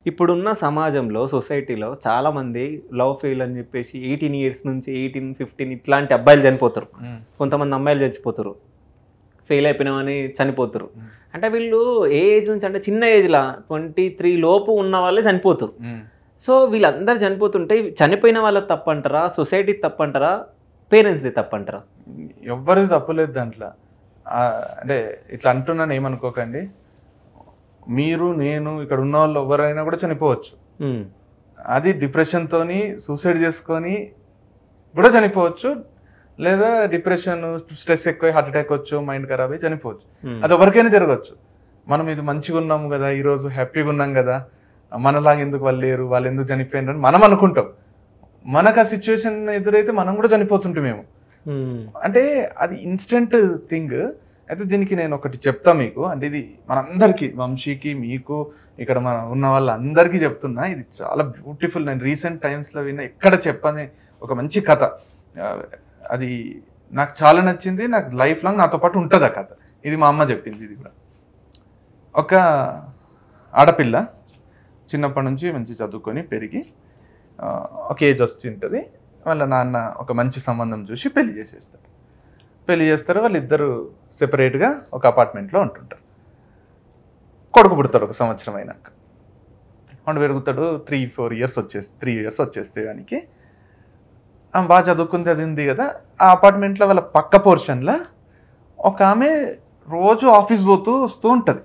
ఇప్పుడున్న సమాజంలో సొసైటీలో చాలా మంది లవ్ ఫెయిల్ అని చెప్పేసి ఎయిటీన్ ఇయర్స్ నుంచి ఎయిటీన్ ఫిఫ్టీన్ ఇట్లాంటి అబ్బాయిలు చనిపోతారు కొంతమంది అమ్మాయిలు చచ్చిపోతారు ఫెయిల్ అయిపోయినామని చనిపోతారు అంటే వీళ్ళు ఏ ఏజ్ నుంచి అంటే చిన్న ఏజ్లా ట్వంటీ త్రీ లోపు ఉన్న వాళ్ళే చనిపోతారు సో వీళ్ళందరూ చనిపోతుంటే చనిపోయిన వాళ్ళకి తప్పంటారా సొసైటీ తప్పంటారా పేరెంట్స్ది తప్పంటారా ఎవ్వరిది తప్పలేదు దాంట్లో ఆ, అంటే ఇట్లా అంటున్నాను ఏమనుకోకండి మీరు నేను ఇక్కడ ఉన్న వాళ్ళు ఎవరైనా కూడా చనిపోవచ్చు ఉమ్, అది డిప్రెషన్తోని సూసైడ్ చేసుకొని కూడా చనిపోవచ్చు లేదా డిప్రెషన్ స్ట్రెస్ ఎక్కువ హార్ట్ అటాక్ వచ్చు మైండ్ ఖరాబ్ అయ్యి చనిపోవచ్చు ఉమ్, అది ఎవరికైనా జరగవచ్చు మనం ఇది మంచిగా ఉన్నాము కదా ఈరోజు హ్యాపీగా ఉన్నాం కదా మనలాగా ఎందుకు వాళ్ళు లేరు వాళ్ళు ఎందుకు చనిపోయినారు అని మనం అనుకుంటాం మనకు ఆ సిచ్యువేషన్ ఎదురైతే మనం కూడా చనిపోతుంటామేమో ఉమ్, అంటే అది ఇన్స్టెంట్ థింగ్ అయితే దీనికి నేను ఒకటి చెప్తా మీకు అంటే ఇది మనందరికీ వంశీకి మీకు ఇక్కడ మన ఉన్న వాళ్ళందరికీ చెప్తున్నా ఇది చాలా బ్యూటిఫుల్ నేను రీసెంట్ టైమ్స్లో విన్న ఎక్కడ చెప్పని ఒక మంచి కథ ఆ, అది నాకు చాలా నచ్చింది నాకు లైఫ్ లాంగ్ నాతో పాటు ఉంటుంది ఆ కథ ఇది మా అమ్మ చెప్పింది ఇది కూడా ఒక ఆడపిల్ల చిన్నప్పటి నుంచి మంచి చదువుకొని పెరిగి ఆ, ఒక ఏజ్ వస్తుంటుంది వాళ్ళ నాన్న ఒక మంచి సంబంధం చూసి పెళ్లి చేసేస్తారు పెళ్లి చేస్తారు వాళ్ళిద్దరు సెపరేట్గా ఒక అపార్ట్మెంట్లో ఉంటుంటారు కొడుకు పుడతాడు ఒక సంవత్సరం అయినాక వాడు పెరుగుతాడు త్రీ ఫోర్ ఇయర్స్ వచ్చేసి త్రీ ఇయర్స్ వచ్చేస్తే వానికి ఆమె బాగా చదువుకుంది అది ఉంది కదా ఆ అపార్ట్మెంట్లో వాళ్ళ పక్క పోర్షన్లో ఒక ఆమె రోజు ఆఫీస్ పోతూ వస్తూ ఉంటుంది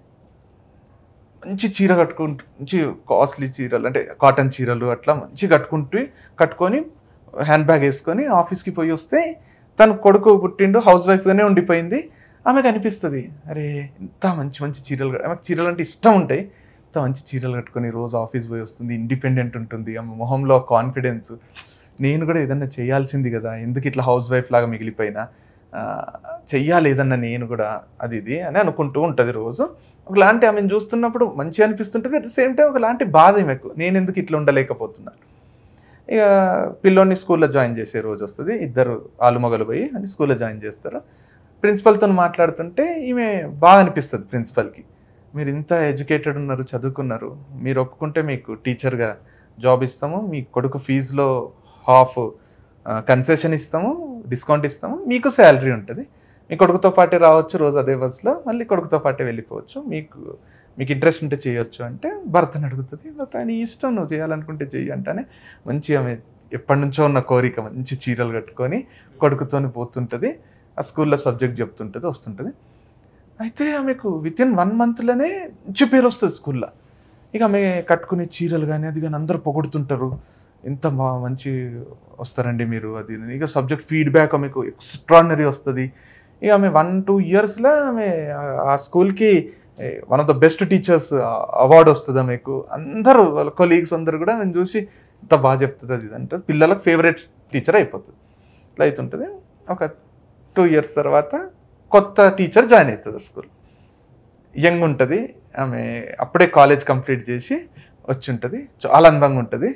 మంచి చీర కట్టుకుంటూ మంచి కాస్ట్లీ చీరలు అంటే కాటన్ చీరలు అట్లా మంచి కట్టుకుంటూ కట్టుకొని హ్యాండ్ బ్యాగ్ వేసుకొని ఆఫీస్కి పోయి వస్తే తన కొడుకు పుట్టిండు హౌస్ వైఫ్గానే ఉండిపోయింది ఆమెకు అనిపిస్తుంది అరే ఇంత మంచి మంచి చీరలు కట్- ఆమెకు చీరలు అంటే ఇష్టం ఉంటాయి ఇంత మంచి చీరలు కట్టుకొని రోజు ఆఫీస్ పోయి వస్తుంది ఇండిపెండెంట్ ఉంటుంది ఆమె మొహంలో కాన్ఫిడెన్స్ నేను కూడా ఏదన్నా చేయాల్సింది కదా ఎందుకు ఇట్లా హౌస్ వైఫ్ లాగా మిగిలిపోయినా ఆ, చెయ్యాలి ఏదన్నా నేను కూడా అది ఇది అని అనుకుంటూ ఉంటుంది రోజు ఒకలాంటి ఆమెను చూస్తున్నప్పుడు మంచిగా అనిపిస్తుంటుంది అట్ ద సేమ్ టైం ఒకలాంటి బాధ ఈమెకు నేను ఎందుకు ఇట్లా ఉండలేకపోతున్నా ఇక పిల్లోని స్కూల్లో జాయిన్ చేసే రోజు వస్తుంది ఇద్దరు ఆలుమొగలు పోయి అని స్కూల్లో జాయిన్ చేస్తారు ప్రిన్సిపల్తో మాట్లాడుతుంటే ఈమె బాగా అనిపిస్తుంది ప్రిన్సిపల్కి మీరు ఇంత ఎడ్యుకేటెడ్ ఉన్నారు చదువుకున్నారు మీరు ఒప్పుకుంటే మీకు టీచర్గా జాబ్ ఇస్తాము మీ కొడుకు ఫీజులో హాఫ్ కన్సెషన్ ఇస్తాము డిస్కౌంట్ ఇస్తాము మీకు శాలరీ ఉంటుంది మీ కొడుకుతో పాటే రావచ్చు రోజు అదే బస్సులో మళ్ళీ కొడుకుతో పాటే వెళ్ళిపోవచ్చు మీకు మీకు ఇంట్రెస్ట్ ఉంటే చేయొచ్చు అంటే భర్తను అడుగుతుంది భర్త నీ ఇష్టం నువ్వు చేయాలనుకుంటే చెయ్యి అంటానే మంచి ఆమె ఎప్పటి నుంచో ఉన్న కోరిక మంచి చీరలు కట్టుకొని కొడుకుతోని పోతుంటుంది ఆ స్కూల్లో సబ్జెక్ట్ చెప్తుంటుంది వస్తుంటుంది అయితే ఆమెకు విత్ ఇన్ వన్ మంత్లోనే మంచి పేరు వస్తుంది స్కూల్లో ఇక ఆమె కట్టుకునే చీరలు కానీ అది కానీ అందరూ పొగుడుతుంటారు ఎంత బా మంచి వస్తారండి మీరు అది ఇది అని. ఇక సబ్జెక్ట్ ఫీడ్బ్యాక్ ఆమెకు ఎక్స్ట్రాడినరీ వస్తుంది ఇక ఆమె వన్ టూ ఇయర్స్లో ఆమె ఆ- ఆ స్కూల్కి one of the best teachers award వస్తుంది ఆమెకు అందరూ వాళ్ళ కొలీగ్స్ అందరూ కూడా ఆమెను చూసి ఇంత బాగా చెప్తుంది అది ఇది అంటే పిల్లలకు ఫేవరెట్ టీచర్ అయిపోతుంది ఇట్లా అవుతుంటుంది ఒక టూ ఇయర్స్ తర్వాత కొత్త టీచర్ జాయిన్ అవుతుంది స్కూల్ యంగ్ ఉంటుంది ఆమె అప్పుడే కాలేజ్ కంప్లీట్ చేసి వచ్చి ఉంటుంది చాలా అందంగా ఉంటుంది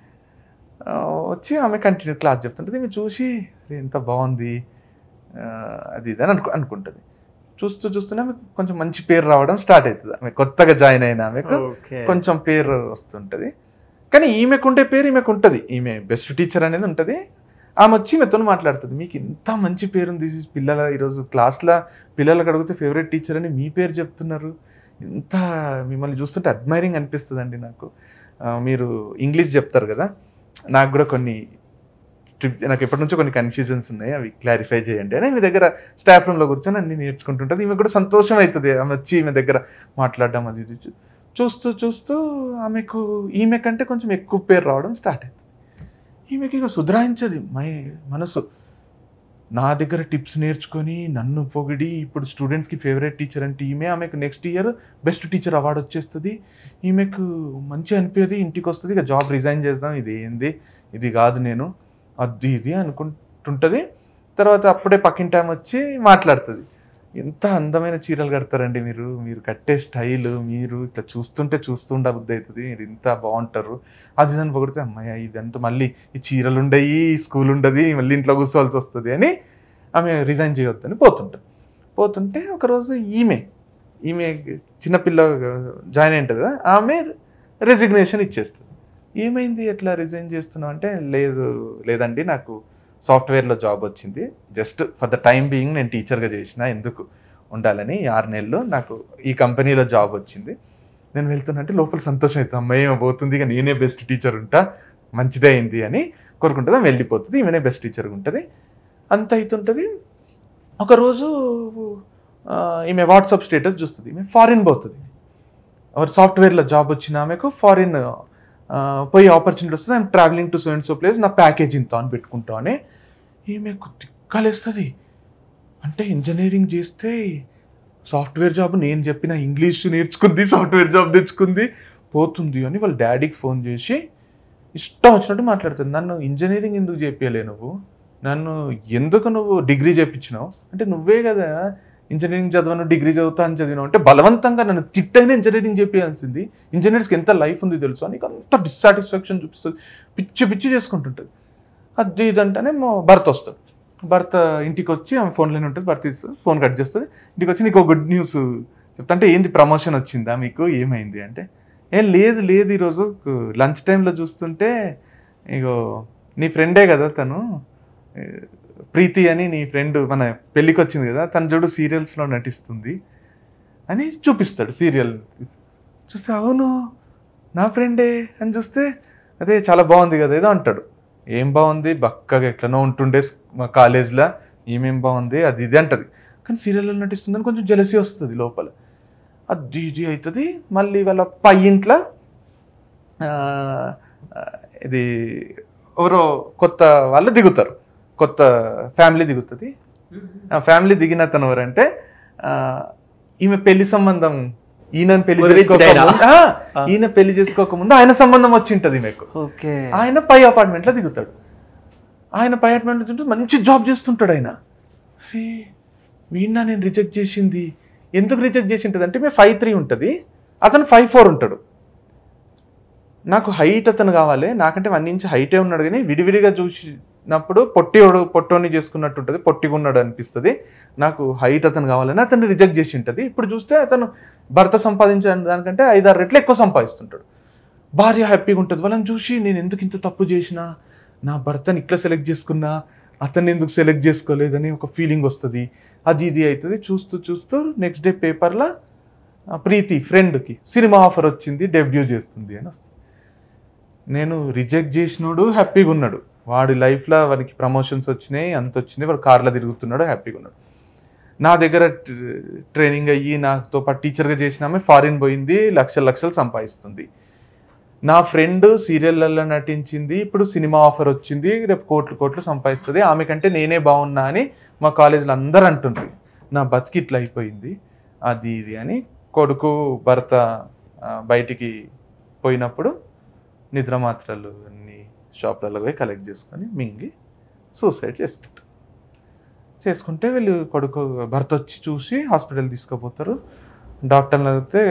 ఆ, వచ్చి ఆమె కంటిన్యూ క్లాస్ చెప్తుంటుంది ఈమె చూసి "అరే, ఎంత బాగుంది ఆ, అది ఇది అని అనుకు అనుకుంటుంది చూస్తూ చూస్తూనే ఆమెకు కొంచెం మంచి పేరు రావడం స్టార్ట్ అవుతుంది ఆమె కొత్తగా జాయిన్ అయిన ఆమెకు ఓకే కొంచెం పేరు వస్తుంటుంది కానీ ఈమెకుండే పేరు ఈమెకు ఉంటుంది ఈమె బెస్ట్ టీచర్ అనేది ఉంటుంది ఆమె వచ్చి ఈమెతో మాట్లాడుతుంది మీకు ఇంత మంచి పేరు ఉంది పిల్లల ఈరోజు క్లాస్లో పిల్లలకు అడిగితే ఫేవరెట్ టీచర్ అని మీ పేరు చెప్తున్నారు ఇంత మిమ్మల్ని చూస్తుంటే అడ్మైరింగ్ అనిపిస్తుందండి నాకు ఆ, మీరు ఇంగ్లీష్ చెప్తారు కదా నాకు కూడా కొన్ని ట్రిప్ నాకు ఎప్పటి నుంచో కొన్ని కన్ఫ్యూజన్స్ ఉన్నాయి అవి క్లారిఫై చేయండి అని మీ దగ్గర స్టాఫ్ రూమ్లో కూర్చొని అన్ని నేర్చుకుంటుంటుంది ఈమె కూడా సంతోషం అవుతుంది ఆమె వచ్చి ఈమె దగ్గర మాట్లాడడం అది ఇది చూ- చూస్తూ చూస్తూ ఆమెకు ఈమె కంటే కొంచెం ఎక్కువ పేరు రావడం స్టార్ట్ అవుతుంది ఈమెకి ఇక సుధరాయించదు మై మనసు నా దగ్గర టిప్స్ నేర్చుకొని నన్ను పొగిడి ఇప్పుడు స్టూడెంట్స్కి ఫేవరెట్ టీచర్ అంటే ఈమె ఆమెకు next year best teacher award వచ్చేస్తుంది ఈమెకు మంచి అనిపించేది ఇంటికి వస్తుంది ఇక జాబ్ రిజైన్ చేద్దాం ఇది ఏంది ఇది కాదు నేను అది ఇది అనుకుంటుంటుంది తర్వాత అప్పుడే పక్కింటి ఆమె వచ్చి మాట్లాడుతుంది ఎంత అందమైన చీరలు కడతారండి మీరు మీరు కట్టే స్టైల్ మీరు ఇట్లా చూస్తుంటే చూస్తుండ బుద్ధి అవుతుంది మీరు ఇంత బాగుంటారు అది దాన్ని పొగిడితే అమ్మాయి ఇదంతా మళ్ళీ ఈ చీరలు ఉండయి స్కూల్ ఉండదు మళ్ళీ ఇంట్లో కూర్చోవాల్సి వస్తుంది అని ఆమె రిజైన్ చేయొద్దని పోతుంటుంది పోతుంటే ఒకరోజు ఈమె ఈమె చిన్నపిల్ల జాయిన్ అయి ఉంటుంది కదా ఆమె రెసిగ్నేషన్ ఇచ్చేస్తుంది ఏమైంది ఎట్లా రిజైన్ చేస్తున్నావు అంటే లేదు లేదండి నాకు సాఫ్ట్వేర్లో జాబ్ వచ్చింది just for the time being నేను టీచర్గా చేసిన ఎందుకు ఉండాలని ఈ ఆరు నెలలు నాకు ఈ కంపెనీలో జాబ్ వచ్చింది నేను వెళ్తున్నంటే లోపల సంతోషం అవుతుంది అమ్మాయి ఏమో పోతుంది ఇక నేనే బెస్ట్ టీచర్ ఉంటా మంచిదే అయింది అని కోరుకుంటుంది ఆమె వెళ్ళిపోతుంది ఈమెనే బెస్ట్ టీచర్ ఉంటుంది అంత అవుతుంటుంది ఒకరోజు ఆ, ఈమె వాట్సాప్ స్టేటస్ చూస్తుంది ఈమె ఫారిన్ పోతుంది ఎవరు సాఫ్ట్వేర్లో జాబ్ వచ్చిన ఆమెకు ఫారిన్ పోయి ఆపర్చునిటీ వస్తుంది I'm travelling to so and so place నా ప్యాకేజ్ ఇంత అని పెట్టుకుంటా అని ఈమెకు తిక్కలేస్తుంది అంటే ఇంజనీరింగ్ చేస్తే సాఫ్ట్వేర్ జాబ్ నేను చెప్పిన ఇంగ్లీష్ నేర్చుకుంది సాఫ్ట్వేర్ జాబ్ తెచ్చుకుంది పోతుంది అని వాళ్ళ డాడీకి ఫోన్ చేసి ఇష్టం వచ్చినట్టు మాట్లాడుతుంది నన్ను ఇంజనీరింగ్ ఎందుకు చేపించలే నువ్వు నన్ను ఎందుకు నువ్వు డిగ్రీ చేపించినావు అంటే నువ్వే కదా ఇంజనీరింగ్ చదవను డిగ్రీ చదువుతా అని చదివినావు అంటే బలవంతంగా నన్ను తిట్టైనా ఇంజనీరింగ్ చేపించాల్సింది ఇంజనీర్స్కి ఎంత లైఫ్ ఉంది తెలుసు నీకు అంత డిస్సాటిస్ఫాక్షన్ చూపిస్తుంది పిచ్చి పిచ్చి చేసుకుంటుంటుంది అది ఇది అంటేనే మా భర్త వస్తాడు భర్త ఇంటికి వచ్చి ఆమె ఫోన్లోనే ఉంటుంది భర్త ఇస్తుంది ఫోన్ కట్ చేస్తుంది ఇంటికి వచ్చి నీకు గుడ్ న్యూస్ చెప్తా అంటే ఏంది ప్రమోషన్ వచ్చిందా మీకు ఏమైంది అంటే ఏం లేదు లేదు ఈరోజు లంచ్ టైంలో చూస్తుంటే ఇగో నీ ఫ్రెండే కదా తను ఏ, ప్రీతి అని నీ ఫ్రెండ్ మన పెళ్ళికి వచ్చింది కదా తను చూడు సీరియల్స్లో నటిస్తుంది అని చూపిస్తాడు సీరియల్ చూస్తే అవును నా ఫ్రెండే అని చూస్తే అదే చాలా బాగుంది కదా ఏదో అంటాడు ఏం బాగుంది బక్కగా ఎట్లనో ఉంటుండే స్- మా కాలేజ్లో ఏమేం బాగుంది అది ఇది అంటది కానీ సీరియల్లో నటిస్తుందని కొంచెం జలసి వస్తుంది లోపల అది ఇది అవుతుంది మళ్ళీ వాళ్ళ పై ఇంట్లో ఆ, ఆ, ఇది ఎవరో కొత్త వాళ్ళు దిగుతారు కొత్త ఫ్యామిలీ దిగుతుంది ఆ ఫ్యామిలీ దిగిన తను ఎవరంటే ఆ, ఈమె పెళ్లి సంబంధం ఈయన పెళ్లి కుదిరింది చేసుకోక ఆయన. ముందు- ఆ, ఈయన పెళ్లి చేసుకోక ముందు ఆయన సంబంధం వచ్చి ఉంటది ఈమెకు ఓకే ఆయన పై అపార్ట్మెంట్ లో దిగుతాడు ఆయన పై అపార్ట్మెంట్ లో మంచి జాబ్ చేస్తుంటాడు ఆయన అరే వీణ్ణ నేను రిజెక్ట్ చేసింది ఎందుకు రిజెక్ట్ చేసి ఉంటుంది అంటే మేము ఫైవ్ త్రీ ఉంటుంది అతను ఫైవ్ ఫోర్ ఉంటాడు నాకు హైట్ అతను కావాలి నాకంటే వన్ ఇంచ్ హైటే ఉన్నాడు కానీ విడివిడిగా చూసినప్పుడు పొట్టివాడు పొట్టోని చేసుకున్నట్టు ఉంటుంది పొట్టిగా ఉన్నాడు అనిపిస్తుంది నాకు హైట్ అతను కావాలని అతన్ని రిజెక్ట్ చేసి ఉంటుంది ఇప్పుడు చూస్తే అతను భర్త సంపాదించే దానికంటే ఐదారు రెట్లు ఎక్కువ సంపాదిస్తుంటాడు భార్య హ్యాపీగా ఉంటుంది వాళ్ళని చూసి నేను ఎందుకు ఇంత తప్పు చేసినా నా భర్తని ఇట్లా సెలెక్ట్ చేసుకున్నా అతన్ని ఎందుకు సెలెక్ట్ చేసుకోలేదని ఒక ఫీలింగ్ వస్తుంది అది ఇది అవుతుంది చూస్తూ చూస్తూ నెక్స్ట్ డే పేపర్లో ప్రీతి ఫ్రెండ్కి సినిమా ఆఫర్ వచ్చింది డెబ్యూ చేస్తుంది అని వస్తుంది నేను రిజెక్ట్ చేసినోడు హ్యాపీగా ఉన్నాడు వాడి లైఫ్లో వాడికి ప్రమోషన్స్ వచ్చినాయి అంత వచ్చినాయి వాడు కార్లో తిరుగుతున్నాడు హ్యాపీగా ఉన్నాడు నా దగ్గర ట- ట్రైనింగ్ అయ్యి నాతో పాటు టీచర్గా చేసిన ఆమె ఫారిన్ పోయింది లక్షల లక్షలు సంపాదిస్తుంది నా ఫ్రెండ్ సీరియళ్ళల్లో నటించింది ఇప్పుడు సినిమా ఆఫర్ వచ్చింది రేపు కోట్లు కోట్లు సంపాదిస్తుంది ఆమె కంటే నేనే బాగున్నా అని మా కాలేజీలో అందరూ అంటుండ్రు నా బతికి ఇట్లా అయిపోయింది అది ఇది అని కొడుకు భర్త ఆ, బయటికి పోయినప్పుడు నిద్ర మాత్రలు అన్ని షాప్లలో పోయి కలెక్ట్ చేసుకొని మింగి సూసైడ్ చేసుకుంటారు చేసుకుంటే వీళ్ళు కొడుకు భర్త వచ్చి చూసి హాస్పిటల్ తీసుకుపోతారు డాక్టర్లు అడిగితే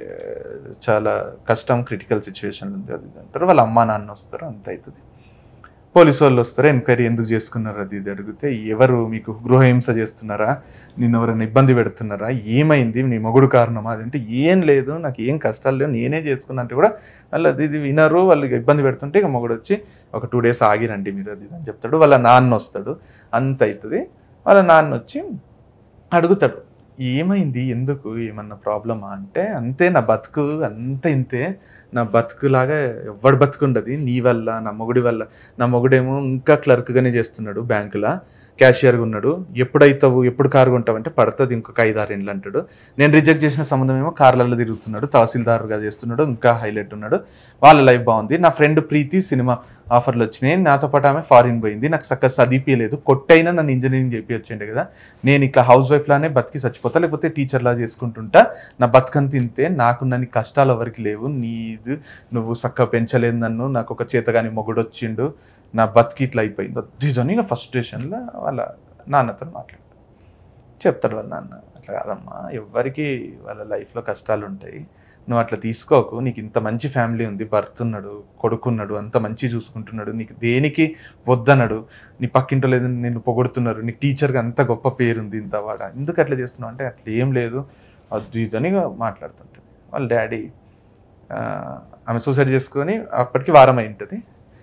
చాలా కష్టం క్రిటికల్ సిచ్యువేషన్ ఉంది అది ఇది అంటారు వాళ్ళ అమ్మా నాన్న వస్తారు అంత అవుతుంది పోలీసు వాళ్ళు వస్తారు ఎంక్వైరీ ఎందుకు చేసుకున్నారు అది ఇది అడిగితే ఎవరు మీకు గృహహింస చేస్తున్నారా నిన్ను ఎవరైనా ఇబ్బంది పెడుతున్నారా ఏమైంది నీ మొగుడు కారణమా అదంటే ఏం లేదు నాకు ఏం కష్టాలు లేవు నేనే చేసుకున్నా అంటే కూడా వాళ్ళు అది ఇది వినరు వాళ్ళకి ఇబ్బంది పెడుతుంటే ఇక మొగుడు వచ్చి ఒక టూ డేస్ ఆగిరండి మీరు అది ఇది అని చెప్తాడు వాళ్ళ నాన్న వస్తాడు అంత అవుతుంది వాళ్ళ నాన్న వచ్చి అడుగుతాడు ఏమైంది ఎందుకు ఏమన్నా ప్రాబ్లమా అంటే అంతే నా బతుకు అంత ఇంతే నా బతుకులాగా ఎవ్వడు బతుకుండదు నీ వల్ల నా మొగుడి వల్ల నా మొగుడేమో ఇంకా క్లర్క్గానే చేస్తున్నాడు బ్యాంకులో క్యాషియర్గా ఉన్నాడు ఎప్పుడైతావు ఎప్పుడు కారు కొంటావు అంటే పడుతుంది ఇంకొక ఐదారు ఇండ్లు అంటాడు నేను రిజెక్ట్ చేసిన సంబంధం ఏమో కార్లలో తిరుగుతున్నాడు తహసీల్దార్గా చేస్తున్నాడు ఇంకా హైలైట్ ఉన్నాడు వాళ్ళ లైఫ్ బాగుంది నా ఫ్రెండ్ ప్రీతి సినిమా ఆఫర్లు వచ్చినాయి నాతో పాటు ఆమె ఫారిన్ పోయింది నాకు చక్కగా చదివిపించలేదు కొట్టైనా నన్ను ఇంజనీరింగ్ చెప్పి వచ్చిండే కదా నేను ఇట్లా హౌస్ వైఫ్ లానే బతికి చచ్చిపోతా లేకపోతే టీచర్ లా చేసుకుంటుంటా నా బతుకని తింటే నాకు నన్ను కష్టాలు ఎవరికి లేవు నీది నువ్వు చక్కగా పెంచలేదు నన్ను నాకు ఒక చేతగాని మొగుడు వచ్చిండు నా బతికి ఇట్లా అయిపోయింది అద్దిజని ఇక ఫస్ట్రేషన్లో వాళ్ళ నాన్నతో మాట్లాడతాడు చెప్తాడు వాళ్ళ నాన్న అట్లా కాదమ్మా ఎవ్వరికి వాళ్ళ లైఫ్లో కష్టాలు ఉంటాయి నువ్వు అట్లా తీసుకోకు నీకు ఇంత మంచి ఫ్యామిలీ ఉంది భర్త ఉన్నాడు కొడుకున్నాడు అంత మంచి చూసుకుంటున్నాడు నీకు దేనికి వద్దన్నాడు నీ పక్కింటో లేదు నిన్ను పొగడుతున్నారు నీకు టీచర్గా అంత గొప్ప పేరు ఉంది ఇంత వాడ ఎందుకు అట్లా చేస్తున్నావు అంటే అట్లా ఏం లేదు అది ఇది అని మాట్లాడుతుంటాడు వాళ్ళ డాడీ ఆ, ఆమె సూసైడ్ చేసుకొని అప్పటికి వారం అయి ఉంటుంది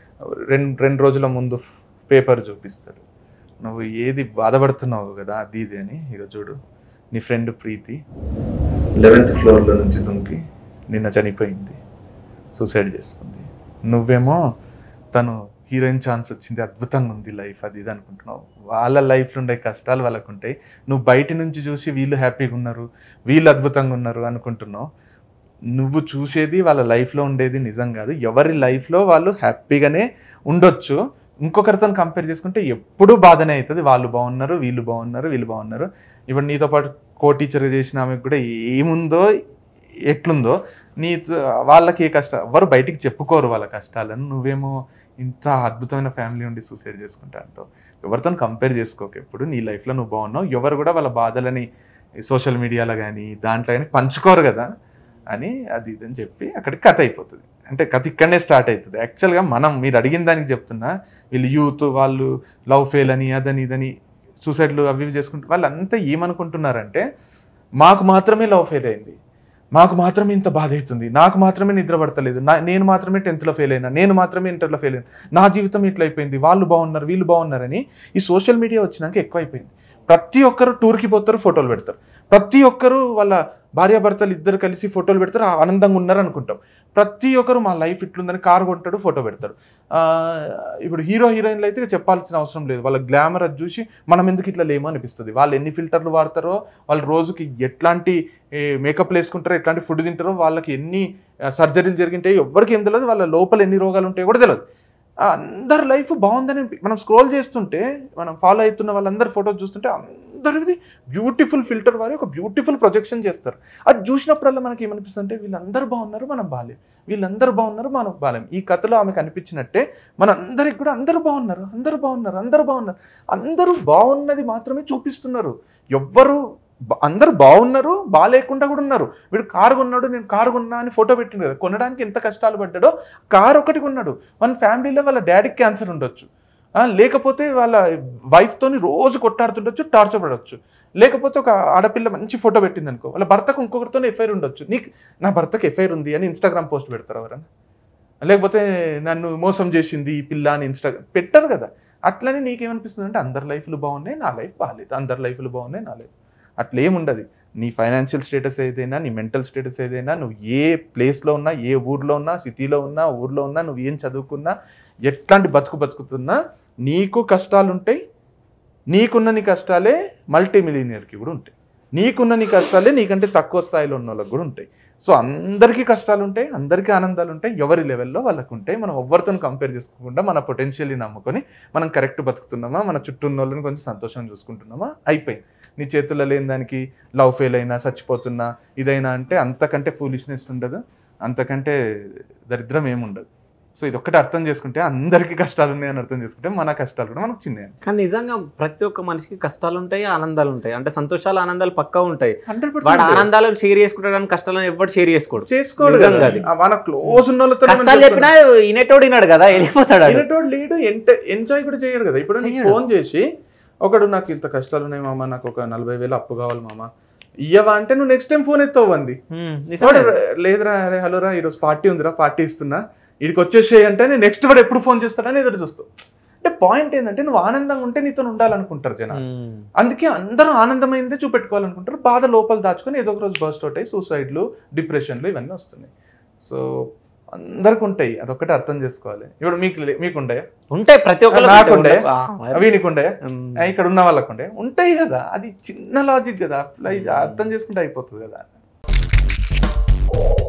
రెండు రెండు రోజుల ముందు పేపర్ చూపిస్తాడు నువ్వు ఏది బాధపడుతున్నావు కదా అది ఇది అని ఇక చూడు నీ ఫ్రెండ్ ప్రీతి లెవెన్త్ ఫ్లోర్లో నుంచి దుంకి నిన్న చనిపోయింది సూసైడ్ చేసుకుంది నువ్వేమో తను హీరోయిన్ ఛాన్స్ వచ్చింది అద్భుతంగా ఉంది లైఫ్ అది ఇది అనుకుంటున్నావు వాళ్ళ లైఫ్లో ఉండే కష్టాలు వాళ్ళకు ఉంటాయి నువ్వు బయట నుంచి చూసి వీళ్ళు హ్యాపీగా ఉన్నారు వీళ్ళు అద్భుతంగా ఉన్నారు అనుకుంటున్నావు నువ్వు చూసేది వాళ్ళ లైఫ్లో ఉండేది నిజం కాదు ఎవరి లైఫ్లో వాళ్ళు హ్యాపీగానే ఉండొచ్చు ఇంకొకరితో కంపేర్ చేసుకుంటే ఎప్పుడూ బాధనే అవుతుంది వాళ్ళు బాగున్నారు వీళ్ళు బాగున్నారు వీళ్ళు బాగున్నారు ఇప్పుడు నీతో పాటు కో టీచర్గా చేసిన ఆమెకు కూడా ఏముందో ఎట్లుందో నీ వాళ్ళకి ఏ కష్టం ఎవరు బయటికి చెప్పుకోరు వాళ్ళ కష్టాలను నువ్వేమో ఇంత అద్భుతమైన ఫ్యామిలీ ఉండి సూసైడ్ చేసుకుంటా అంటావు ఎవరితో కంపేర్ చేసుకోక ఎప్పుడు నీ లైఫ్లో నువ్వు బాగున్నావు ఎవరు కూడా వాళ్ళ బాధలని సోషల్ మీడియాలో కానీ దాంట్లో కానీ పంచుకోరు కదా అని అది ఇది అని చెప్పి అక్కడికి కథ అయిపోతుంది అంటే కథ ఇక్కడనే స్టార్ట్ అవుతుంది యాక్చువల్గా మనం మీరు అడిగిన దానికి చెప్తున్నా వీళ్ళు యూత్ వాళ్ళు లవ్ ఫెయిల్ అని అదని ఇదని సూసైడ్లు అవి ఇవి చేసుకుంటే వాళ్ళంతా ఏమనుకుంటున్నారంటే మాకు మాత్రమే లవ్ ఫెయిల్ అయింది మాకు మాత్రమే ఇంత బాధ అవుతుంది నాకు మాత్రమే నిద్ర పడతలేదు నా నేను మాత్రమే టెన్త్లో ఫెయిల్ అయినా నేను మాత్రమే ఇంటర్లో ఫెయిల్ అయినా నా జీవితం ఇట్లా అయిపోయింది వాళ్ళు బాగున్నారు వీళ్ళు బాగున్నారని ఈ సోషల్ మీడియా వచ్చినాక ఎక్కువ అయిపోయింది ప్రతి ఒక్కరు టూర్కి పోతారు ఫోటోలు పెడతారు ప్రతి ఒక్కరు వాళ్ళ భార్యాభర్తలు ఇద్దరు కలిసి ఫోటోలు పెడతారు ఆనందంగా ఉన్నారు అనుకుంటాం ప్రతి ఒక్కరు మా లైఫ్ ఇట్లుందని కారు కొంటాడు ఫోటో పెడతారు ఆ, ఇప్పుడు హీరో హీరోయిన్లు అయితే చెప్పాల్సిన అవసరం లేదు వాళ్ళ గ్లామర్ అది చూసి మనం ఎందుకు ఇట్లా లేమో అనిపిస్తుంది వాళ్ళు ఎన్ని ఫిల్టర్లు వాడతారో వాళ్ళు రోజుకి ఎట్లాంటి మేకప్ వేసుకుంటారో ఎట్లాంటి ఫుడ్ తింటారో వాళ్ళకి ఎన్ని సర్జరీలు జరిగింటాయి ఎవరికి ఏం తెలియదు వాళ్ళ లోపల ఎన్ని రోగాలు ఉంటాయో కూడా తెలియదు ఆ, అందరి లైఫ్ బాగుందని అనిపి- మనం స్క్రోల్ చేస్తుంటే మనం ఫాలో అవుతున్న వాళ్ళందరి ఫోటోస్ చూస్తుంటే అందరిది బ్యూటిఫుల్ ఫిల్టర్ వారి ఒక బ్యూటిఫుల్ ప్రొజెక్షన్ చేస్తారు అది చూసినప్పుడల్లా మనకి ఏమనిపిస్తుంది అంటే వీళ్ళందరూ బాగున్నారు మనం బాగాలేం వీళ్ళందరూ బాగున్నారు మనం బాగాలేం ఈ కథలో ఆమెకు అనిపించినట్టే మన అందరికి కూడా అందరూ బాగున్నారు అందరూ బాగున్నారు అందరూ బాగున్నారు అందరూ బాగున్నది మాత్రమే చూపిస్తున్నారు ఎవ్వరు బ- అందరూ బాగున్నారు బాగాలేకుండా కూడా ఉన్నారు వీడు కారు కొన్నాడు నేను కారు కొన్నా అని ఫోటో పెట్టింది కదా కొనడానికి ఎంత కష్టాలు పడ్డాడో కారు ఒకటి కొన్నాడు వాళ్ళ ఫ్యామిలీలో వాళ్ళ డాడీకి క్యాన్సర్ ఉండొచ్చు ఆ, లేకపోతే వాళ్ళ వైఫ్తోని రోజు కొట్టాడుతుండొచ్చు టార్చర్ పడవచ్చు లేకపోతే ఒక ఆడపిల్ల మంచి ఫోటో పెట్టింది అనుకో వాళ్ళ భర్తకు ఇంకొకరితో ఎఫ్ఐఆర్ ఉండొచ్చు నీకు నా భర్తకు ఎఫ్ఐఆర్ ఉంది అని ఇన్స్టాగ్రామ్ పోస్ట్ పెడతారు ఎవరన్నా లేకపోతే నన్ను మోసం చేసింది ఈ పిల్ల అని ఇన్స్టాగ్రామ్ పెట్టరు కదా అట్లనే నీకేమనిపిస్తుంది అంటే అందరి లైఫ్లు బాగున్నాయి నా లైఫ్ బాగాలేదు అందరి లైఫ్లు బాగున్నాయి నా లైఫ్ అట్లా ఏముండదు నీ ఫైనాన్షియల్ స్టేటస్ ఏదైనా నీ మెంటల్ స్టేటస్ ఏదైనా నువ్వు ఏ ప్లేస్లో ఉన్నా ఏ ఊర్లో ఉన్నా సిటీలో ఉన్నా ఊర్లో ఉన్నా నువ్వు ఏం చదువుకున్నా ఎట్లాంటి బతుకు బతుకుతున్నా నీకు కష్టాలు ఉంటాయి నీకున్న నీ కష్టాలే మల్టీ మిలీనియర్కి కూడా ఉంటాయి నీకున్న నీ కష్టాలే నీకంటే తక్కువ స్థాయిలో ఉన్న వాళ్ళకి కూడా ఉంటాయి సో అందరికీ కష్టాలు ఉంటాయి అందరికీ ఆనందాలు ఉంటాయి ఎవరి లెవెల్లో వాళ్ళకు ఉంటాయి మనం ఎవరితో కంపేర్ చేసుకోకుండా మన పొటెన్షియల్ని నమ్ముకొని మనం కరెక్ట్ బతుకుతున్నామా మన చుట్టూ ఉన్న వాళ్ళని కొంచెం సంతోషం చూసుకుంటున్నామా అయిపోయింది నీ చేతుల్లో లేని దానికి లవ్ ఫెయిల్ అయినా చచ్చిపోతున్నా ఇదైనా అంటే అంతకంటే ఫూలిష్నెస్ ఉండదు అంతకంటే దరిద్రం ఏముండదు సో ఇది ఒక్కటి అర్థం చేసుకుంటే అందరికీ కష్టాలు ఉన్నాయని అర్థం చేసుకుంటే మన కష్టాలు కూడా మనకు చిన్న కానీ నిజంగా ప్రతి ఒక్క మనిషికి కష్టాలు ఉంటాయి ఆనందాలు ఉంటాయి అంటే సంతోషాలు ఆనందాలు పక్కా ఉంటాయి హండ్రెడ్ వాడు ఆనందాలను షేర్ చేసుకుంటాడు కష్టాలను ఎవరు షేర్ చేసుకోడు చేసుకోడు నిజంగా కదా అది. ఆ మన క్లోజ్ ఉన్న వాళ్ళతో కష్టాలు చెప్పినా ఇనేటోడు వినాడు కదా వెళ్ళిపోతాడు ఆడు. వినటోడు లేడు ఎంజాయ్ కూడా చేయడు కదా ఇప్పుడు నీకు చెయ్యడు. ఫోన్ చేసి ఒకడు నాకు ఇంత కష్టాలు ఉన్నాయి మామ నాకు ఒక నలభై వేలు అప్పు కావాలి మామ ఇయ్యవా అంటే నువ్వు నెక్స్ట్ టైం ఫోన్ ఎత్తావు అంది హ్మ్, వాడు నిజమే. లేదురా అరే హలో రా ఈరోజు పార్టీ ఉందిరా పార్టీ ఇస్తున్నా వీడికి వచ్చేసేయి అంటే నేను నెక్స్ట్ వాడు ఎప్పుడు ఫోన్ చేస్తాడని ఎదురు చూస్తావు అంటే పాయింట్ ఏంటంటే నువ్వు ఆనందంగా ఉంటే నీతో ఉండాలనుకుంటారు జనాలు హ్మ్. అందుకే అందరూ ఆనందమైందే చూపెట్టుకోవాలనుకుంటారు బాధ లోపల దాచుకొని ఏదో ఒక రోజు బర్స్ట్ అవుతాయి సూసైడ్లు డిప్రెషన్లు ఇవన్నీ వస్తున్నాయి సో అందరికి ఉంటాయి అదొక్కటి అర్థం చేసుకోవాలి ఇప్పుడు మీకు లే- మీకు ఉంటాయా ఉంటాయి ప్రతి ఒక్కరు నాకుండే. అవి నీకు ఉంటాయా హ్మ్. ఆ, ఇక్కడ ఉన్న వాళ్ళకు ఉంటాయి ఉంటాయి కదా అది చిన్న లాజిక్ కదా అప్లై అర్థం చేసుకుంటే అయిపోతుంది కదా